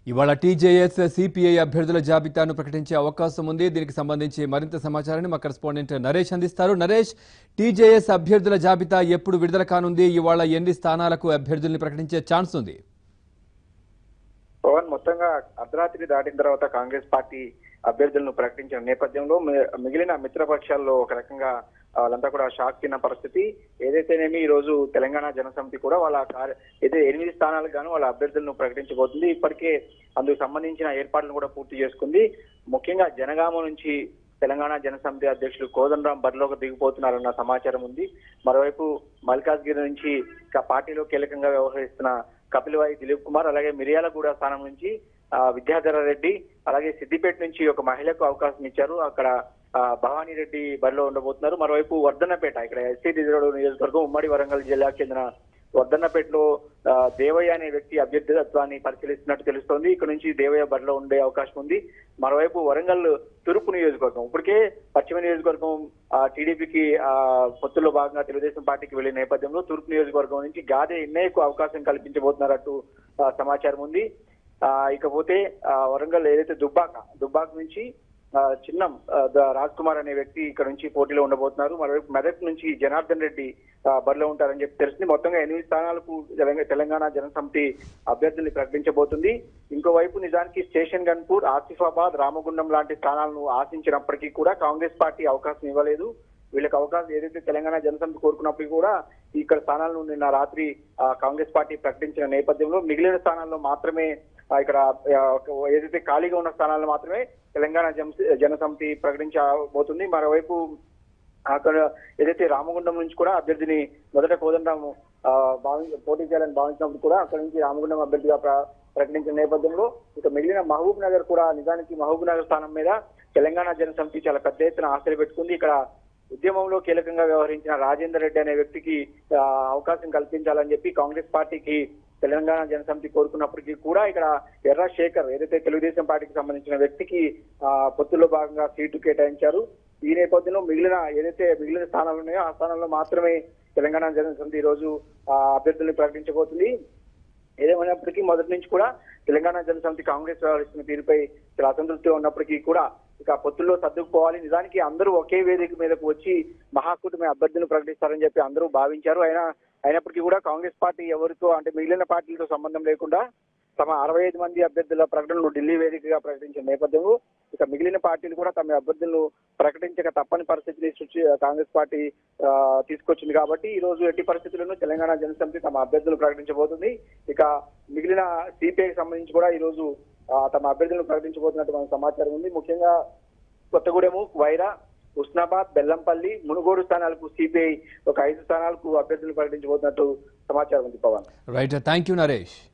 ఇవాళ TJS CPI అభ్యర్థుల జాబితాను ప్రకటించే అవకాశం ఉంది దీనికి సంబంధించి మరింత సమాచారాన్ని మా కరెస్పాండెంట్ నరేష్ అందిస్తారు నరేష్ టీజేఎస్ అభ్యర్థుల జాబితా ఎప్పుడు విడుదల కానుంది ఇవాళ ఎన్ని స్థానాలకు అభ్యర్థుల్ని ప్రకటించే ఛాన్స్ ఉంది పవన్ మొత్తంగా అర్ధరాత్రి దాటిన తర్వాత కాంగ్రెస్ పార్టీ అభ్యర్థులను ప్రకటించిన నేపథ్యంలో మి- మిగిలిన మిత్రపక్షాల్లో ఒక రకంగా వాళ్ళంతా కూడా షాక్ తిన్న పరిస్థితి ఏదైతేనేమి ఈ రోజు తెలంగాణ జనసమితి కూడా వాళ్ళ కార్య ఏదైతే ఎనిమిది స్థానాలకు గాను వాళ్ళ అభ్యర్థులను ప్రకటించబోతుంది ఇప్పటికే అందుకు సంబంధించిన ఏర్పాట్లను కూడా పూర్తి చేసుకుంది ముఖ్యంగా జనగామ నుంచి తెలంగాణ జనసమితి అధ్యక్షులు కోదండరాం బరిలోకి దిగిపోతున్నారన్న సమాచారం ఉంది మరోవైపు మల్కాజ్గిరి నుంచి ఇక పార్టీలో కీలకంగా వ్యవహరిస్తున్న కపిలవాయి దిలీప్ కుమార్ అలాగే మిర్యాలగూడ స్థానం నుంచి ఆ, విద్యాధర రెడ్డి అలాగే సిద్దిపేట నుంచి ఒక మహిళకు అవకాశం ఇచ్చారు అక్కడ ఆ, భవానీ రెడ్డి బరిలో ఉండబోతున్నారు మరోవైపు వర్ధన్నపేట ఇక్కడ ఎస్సీ రిజర్వ్ నియోజకవర్గం ఉమ్మడి వరంగల్ జిల్లాకు చెందిన వర్ధన్నపేటలో ఆ, దేవయ్య అనే వ్యక్తి అభ్యర్థిత్వాన్ని పరిశీలిస్తున్నట్టు తెలుస్తోంది ఇక్కడ నుంచి దేవయ్య బరిలో ఉండే అవకాశం ఉంది మరోవైపు వరంగల్ తూర్పు నియోజకవర్గం ఇప్పటికే పశ్చిమ నియోజకవర్గం టీడీపీకి పొత్తుల్లో భాగంగా తెలుగుదేశం పార్టీకి వెళ్లిన నేపథ్యంలో తూర్పు నియోజకవర్గం నుంచి గాదే ఎన్నయ్యకు అవకాశం కల్పించబోతున్నట్టు ఆ, సమాచారం ఉంది ఆ, ఇకపోతే ఆ, వరంగల్ ఏదైతే దుబ్బాక దుబ్బాక నుంచి ఆ, చిన్నం ఆ, ద- రాజ్ కుమార్ అనే వ్యక్తి ఇక్కడ నుంచి పోటీలో ఉండబోతున్నారు మరోవైపు మెదక్ నుంచి జనార్దన్ రెడ్డి ఆ, బరిలో ఉంటారని చెప్పి తెలిసింది మొత్తంగా ఎనిమిది స్థానాలకు తెలంగాణ తెలంగాణ జనసమితి అభ్యర్థుల్ని ప్రకటించబోతుంది ఇంకోవైపు నిజానికి స్టేషన్ గన్పూర్ ఆసిఫాబాద్ రామగుండం లాంటి స్థానాలను ఆశించినప్పటికీ కూడా కాంగ్రెస్ పార్టీ అవకాశం ఇవ్వలేదు వీళ్ళకి అవకాశం ఏదైతే తెలంగాణ జనసమితి కోరుకున్నప్పటికీ కూడా ఇక్కడ స్థానాలను నిన్న రాత్రి ఆ, కాంగ్రెస్ పార్టీ ప్రకటించిన నేపథ్యంలో మిగిలిన స్థానాల్లో మాత్రమే ఆ, ఇక్కడ ఆ, ఒక- ఏదైతే ఖాళీగా ఉన్న స్థానాల్లో మాత్రమే తెలంగాణ జన- జనసమితి ప్రకటించబోతుంది మరోవైపు అక్కడ ఏదైతే రామగుండం నుంచి కూడా అభ్యర్థిని మొదట కోదండరాము ఆ, భావి పోటీ చేయాలని భావించినప్పుడు కూడా అక్కడ నుంచి రామగుండం అభ్యర్థిగా ప్ర- ప్రకటించిన నేపథ్యంలో ఇక మిగిలిన మహబూబ్ నగర్ కూడా నిజానికి మహబూబ్ నగర్ స్థానం మీద తెలంగాణ జనసమితి చాలా పెద్ద ఎత్తున ఆశలు పెట్టుకుంది ఇక్కడ ఉద్యమంలో కీలకంగా వ్యవహరించిన రాజేందర్ రెడ్డి అనే వ్యక్తికి ఆ, అవకాశం కల్పించాలని చెప్పి కాంగ్రెస్ పార్టీకి తెలంగాణ జనసమితి కోరుకున్నప్పటికీ కూడా ఇక్కడ ఎర్ర శేఖర్ ఏదైతే తెలుగుదేశం పార్టీకి సంబంధించిన వ్యక్తికి ఆ, పొత్తుల్లో భాగంగా సీటు కేటాయించారు ఈ నేపథ్యంలో మిగిలిన ఏదైతే మిగిలిన స్థానాలు ఉన్నాయో ఆ స్థానంలో మాత్రమే తెలంగాణ జనసమితి ఈ రోజు ఆ, అభ్యర్థుల్ని ప్రకటించబోతుంది ఏదేమైనప్పటికీ మొదటి నుంచి కూడా తెలంగాణ జనసమితి కాంగ్రెస్ వ్యవహరిస్తున్న తీరుపై చాలా అసంతృప్తిగా ఉన్నప్పటికీ కూడా ఇక పొత్తుల్లో సర్దుకుపోవాలి నిజానికి అందరూ ఒకే వేదిక మీదకు వచ్చి మహాకూటమి అభ్యర్థులను ప్రకటిస్తారని చెప్పి అందరూ భావించారు అయినా అయినప్పటికీ కూడా కాంగ్రెస్ పార్టీ ఎవరితో అంటే మిగిలిన పార్టీలతో సంబంధం లేకుండా తమ అరవై ఐదు మంది అభ్యర్థుల ప్రకటనలు ఢిల్లీ వేదికగా ప్రకటించిన నేపథ్యంలో ఇక మిగిలిన పార్టీలు కూడా తమ అభ్యర్థులను ప్రకటించక తప్పని పరిస్థితిని సృష్టి కాంగ్రెస్ పార్టీ ఆ, తీసుకొచ్చింది కాబట్టి ఈ రోజు ఎట్టి పరిస్థితుల్లోనూ తెలంగాణ జనసమితి తమ అభ్యర్థులు ప్రకటించబోతుంది ఇక మిగిలిన సిపిఐకి సంబంధించి కూడా ఈ రోజు ఆ, తమ అభ్యర్థులను ప్రకటించబోతున్నట్టు మనకు సమాచారం ఉంది ముఖ్యంగా కొత్తగూడెము వైరా ఉస్నాబాద్ బెల్లంపల్లి మునుగోడు స్థానాలకు సిపిఐ ఒక ఐదు స్థానాలకు అభ్యర్థులు ప్రకటించబోతున్నట్టు సమాచారం ఉంది Pawan right thank you Naresh